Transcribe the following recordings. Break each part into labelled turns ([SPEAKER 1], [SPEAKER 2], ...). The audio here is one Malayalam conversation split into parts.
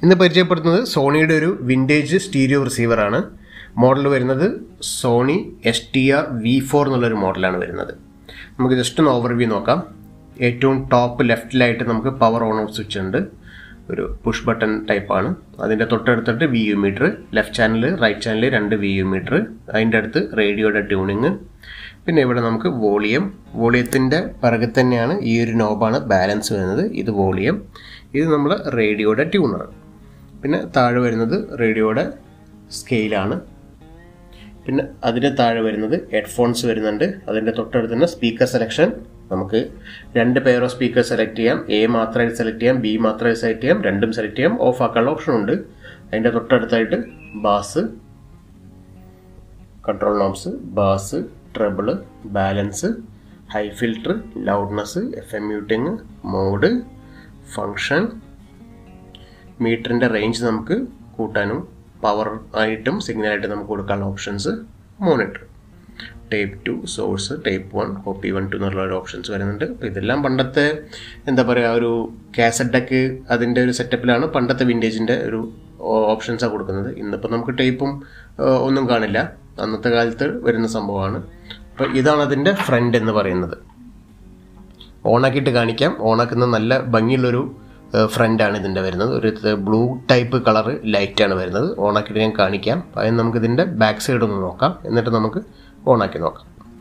[SPEAKER 1] ഇന്ന് പരിചയപ്പെടുത്തുന്നത് സോണിയുടെ ഒരു വിൻറ്റേജ് സ്റ്റീരിയോ റിസീവറാണ് മോഡൽ വരുന്നത് Sony S T R V four എന്നുള്ളൊരു മോഡലാണ് വരുന്നത് നമുക്ക് ജസ്റ്റ് ഒന്ന് ഓവർവ്യൂ നോക്കാം ഏറ്റവും ടോപ്പ് ലെഫ്റ്റിലായിട്ട് നമുക്ക് പവർ ഓൺ ഓഫ് സ്വിച്ച് ഉണ്ട് ഒരു പുഷ് ബട്ടൺ ടൈപ്പാണ് അതിൻ്റെ തൊട്ടടുത്തിട്ട് V U meter left channel right channel രണ്ട് വി യു മീറ്റർ അതിൻ്റെ അടുത്ത് റേഡിയോയുടെ ട്യൂണിങ് പിന്നെ ഇവിടെ നമുക്ക് വോളിയം വോളിയത്തിൻ്റെ പിറകെ തന്നെയാണ് ഈ ഒരു നോബാണ് ബാലൻസ് വരുന്നത് ഇത് വോളിയം ഇത് നമ്മൾ റേഡിയോയുടെ ട്യൂണർ പിന്നെ താഴെ വരുന്നത് റേഡിയോയുടെ സ്കെയിലാണ് പിന്നെ അതിന് താഴെ വരുന്നത് ഹെഡ്ഫോൺസ് വരുന്നുണ്ട് അതിൻ്റെ തൊട്ടടുത്ത് തന്നെ സ്പീക്കർ സെലക്ഷൻ നമുക്ക് രണ്ട് പെയർ ഓഫ് സ്പീക്കർ സെലക്ട് ചെയ്യാം എ മാത്രമായിട്ട് സെലക്ട് ചെയ്യാം ബി മാത്രമായിട്ട് സെലക്ട് ചെയ്യാം രണ്ടും സെലക്ട് ചെയ്യാം ഓഫ് ആക്കാനുള്ള ഓപ്ഷൻ ഉണ്ട് അതിൻ്റെ തൊട്ടടുത്തായിട്ട് bass control knobs bass treble balance high filter loudness F M muting mode function മീറ്ററിൻ്റെ റേഞ്ച് നമുക്ക് കൂട്ടാനും പവർ ആയിട്ടും സിഗ്നലായിട്ട് നമുക്ക് കൊടുക്കാനുള്ള options monitor tape two source tape one copy one two എന്നുള്ള ഒരു ഓപ്ഷൻസ് വരുന്നുണ്ട് അപ്പോൾ ഇതെല്ലാം പണ്ടത്തെ എന്താ പറയുക ഒരു കാസറ്റ് ഡെക്ക് അതിൻ്റെ ഒരു സെറ്റപ്പിലാണ് പണ്ടത്തെ വിൻറ്റേജിൻ്റെ ഒരു ഓപ്ഷൻസാണ് കൊടുക്കുന്നത് ഇന്നിപ്പോൾ നമുക്ക് ടേപ്പും ഒന്നും കാണില്ല അന്നത്തെ കാലത്ത് വരുന്ന സംഭവമാണ് അപ്പോൾ ഇതാണ് അതിൻ്റെ ഫ്രണ്ട് എന്ന് പറയുന്നത് ഓണാക്കിയിട്ട് കാണിക്കാം ഓണാക്കുന്ന നല്ല ഭംഗിയുള്ളൊരു ഫ്രണ്ടാണ് ഇതിൻ്റെ വരുന്നത് ഒരു ബ്ലൂ ടൈപ്പ് കളർ ലൈറ്റാണ് വരുന്നത് ഓണാക്കിയിട്ട് ഞാൻ കാണിക്കാം അതിന് നമുക്ക് ഇതിൻ്റെ ബാക്ക് സൈഡ് ഒന്ന് നോക്കാം എന്നിട്ട് നമുക്ക് ഓണാക്കി നോക്കാം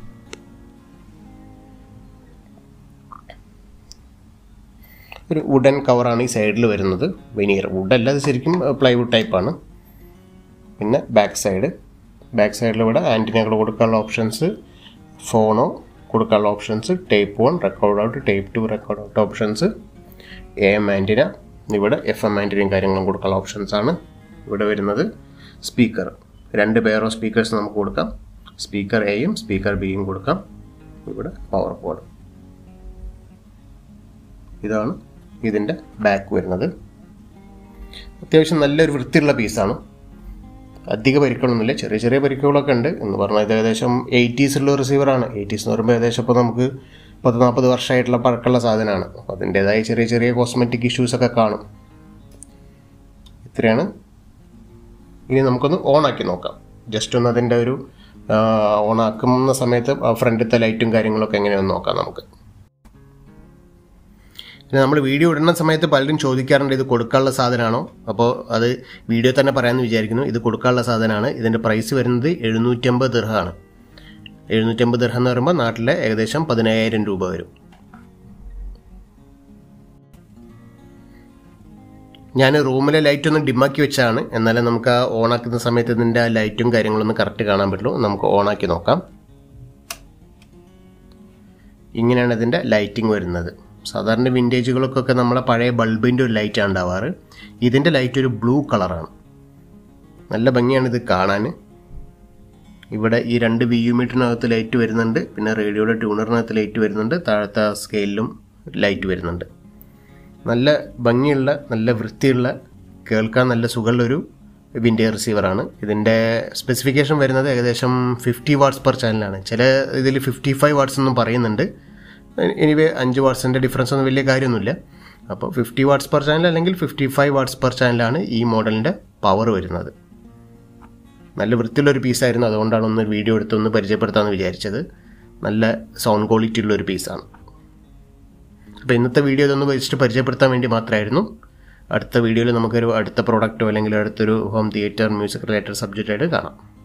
[SPEAKER 1] ഒരു വുഡൻ കവറാണ് ഈ സൈഡിൽ വരുന്നത് വെനീർ വുഡല്ല അത് ശരിക്കും പ്ലൈവുഡ് ടൈപ്പാണ് പിന്നെ ബാക്ക് സൈഡ് ബാക്ക് സൈഡിൽ ഇവിടെ ആൻറ്റിനകൾ കൊടുക്കാനുള്ള ഓപ്ഷൻസ് ഫോണോ കൊടുക്കാനുള്ള options tape one record out tape two record out options A M antenna ഇവിടെ എഫ് എം ആൻറ്റിനയും കാര്യങ്ങളും കൊടുക്കാനുള്ള ഓപ്ഷൻസ് ആണ് ഇവിടെ വരുന്നത് സ്പീക്കർ രണ്ട് പെയർ ഓഫ് സ്പീക്കേഴ്സ് നമുക്ക് കൊടുക്കാം സ്പീക്കർ എയും സ്പീക്കർ ബിയും കൊടുക്കാം ഇവിടെ പവർ കോഡ് ഇതാണ് ഇതിൻ്റെ ബാക്ക് വരുന്നത് അത്യാവശ്യം നല്ലൊരു വൃത്തിയുള്ള പീസാണ് അധിക പരിക്കുകളൊന്നുമില്ല ചെറിയ ചെറിയ പരിക്കുകളൊക്കെ ഉണ്ട് എന്ന് പറഞ്ഞാൽ ഇത് ഏകദേശം എയ്റ്റീസുള്ള റിസീവറാണ് എയ്റ്റീസ് എന്ന് പറയുമ്പോൾ ഏകദേശം ഇപ്പോൾ നമുക്ക് പത്ത് നാൽപ്പത് വർഷമായിട്ടുള്ള പഴക്കമുള്ള സാധനമാണ് അപ്പോൾ അതിൻ്റേതായ ചെറിയ ചെറിയ കോസ്മെറ്റിക് ഇഷ്യൂസൊക്കെ കാണും ഇത്രയാണ് ഇനി നമുക്കൊന്ന് ഓണാക്കി നോക്കാം ജസ്റ്റ് ഒന്ന് അതിൻ്റെ ഒരു ഓണാക്കുന്ന സമയത്ത് ഫ്രണ്ടിലത്തെ ലൈറ്റും കാര്യങ്ങളൊക്കെ എങ്ങനെയൊന്ന് നോക്കാം നമുക്ക് പിന്നെ നമ്മൾ വീഡിയോ ഇടുന്ന സമയത്ത് പലരും ചോദിക്കാറുണ്ട് ഇത് കൊടുക്കാനുള്ള സാധനമാണോ അപ്പോൾ അത് വീഡിയോ തന്നെ പറയാമെന്ന് വിചാരിക്കുന്നു ഇത് കൊടുക്കാനുള്ള സാധനമാണ് ഇതിൻ്റെ പ്രൈസ് വരുന്നത് എഴുന്നൂറ്റമ്പത് ദിർഹമാണ് എഴുന്നൂറ്റമ്പത് ദിർഹം എന്ന് പറയുമ്പോൾ നാട്ടിലെ ഏകദേശം പതിനായിരം രൂപ വരും ഞാൻ റൂമിലെ ലൈറ്റ് ഒന്ന് ഡിമ്മാക്കി വെച്ചാണ് എന്നാലേ നമുക്ക് ആ ഓണാക്കുന്ന സമയത്ത് ഇതിൻ്റെ ആ ലൈറ്റും കാര്യങ്ങളൊന്നും കറക്റ്റ് കാണാൻ പറ്റുള്ളൂ നമുക്ക് ഓണാക്കി നോക്കാം ഇങ്ങനെയാണ് ഇതിൻ്റെ ലൈറ്റിംഗ് വരുന്നത് സാധാരണ വിൻറ്റേജുകൾക്കൊക്കെ നമ്മളെ പഴയ ബൾബിൻ്റെ ഒരു ലൈറ്റാണ് ഉണ്ടാവാറ് ഇതിൻ്റെ ലൈറ്റ് ഒരു ബ്ലൂ കളറാണ് നല്ല ഭംഗിയാണ് ഇത് കാണാൻ ഇവിടെ ഈ രണ്ട് വി യു മീറ്ററിനകത്ത് ലൈറ്റ് വരുന്നുണ്ട് പിന്നെ റേഡിയോയുടെ ട്യൂണറിനകത്ത് ലൈറ്റ് വരുന്നുണ്ട് താഴത്തെ സ്കെയിലും ലൈറ്റ് വരുന്നുണ്ട് നല്ല ഭംഗിയുള്ള നല്ല വൃത്തിയുള്ള കേൾക്കാൻ നല്ല സുഖമുള്ളൊരു വിൻഡേ റിസീവറാണ് ഇതിൻ്റെ സ്പെസിഫിക്കേഷൻ വരുന്നത് ഏകദേശം ഫിഫ്റ്റി വാട്ട്സ് പെർ ചാനലാണ് ചില ഇതിൽ ഫിഫ്റ്റി ഫൈവ് വാട്ട്സ് എന്നും പറയുന്നുണ്ട് എനിവേ അഞ്ച് വാട്ട്സിൻ്റെ ഡിഫറൻസ് ഒന്നും വലിയ കാര്യമൊന്നുമില്ല അപ്പോൾ ഫിഫ്റ്റി വാട്ട്സ് പെർ ചാനൽ അല്ലെങ്കിൽ ഫിഫ്റ്റി ഫൈവ് വാട്ട്സ് പെർ ചാനലാണ് ഈ മോഡലിൻ്റെ പവർ വരുന്നത് നല്ല വൃത്തിയുള്ളൊരു പീസായിരുന്നു അതുകൊണ്ടാണ് ഒന്ന് വീഡിയോ എടുത്തൊന്ന് പരിചയപ്പെടുത്താമെന്ന് വിചാരിച്ചത് നല്ല സൗണ്ട് ക്വാളിറ്റി ഉള്ള ഒരു പീസാണ് അപ്പോൾ ഇന്നത്തെ വീഡിയോ ഇതൊന്ന് വെച്ചിട്ട് പരിചയപ്പെടുത്താൻ വേണ്ടി മാത്രമായിരുന്നു അടുത്ത വീഡിയോയിൽ നമുക്കൊരു അടുത്ത പ്രോഡക്റ്റോ അല്ലെങ്കിൽ അടുത്തൊരു ഹോം തിയേറ്റർ മ്യൂസിക് റിലേറ്റഡ് സബ്ജക്റ്റായിട്ട് കാണാം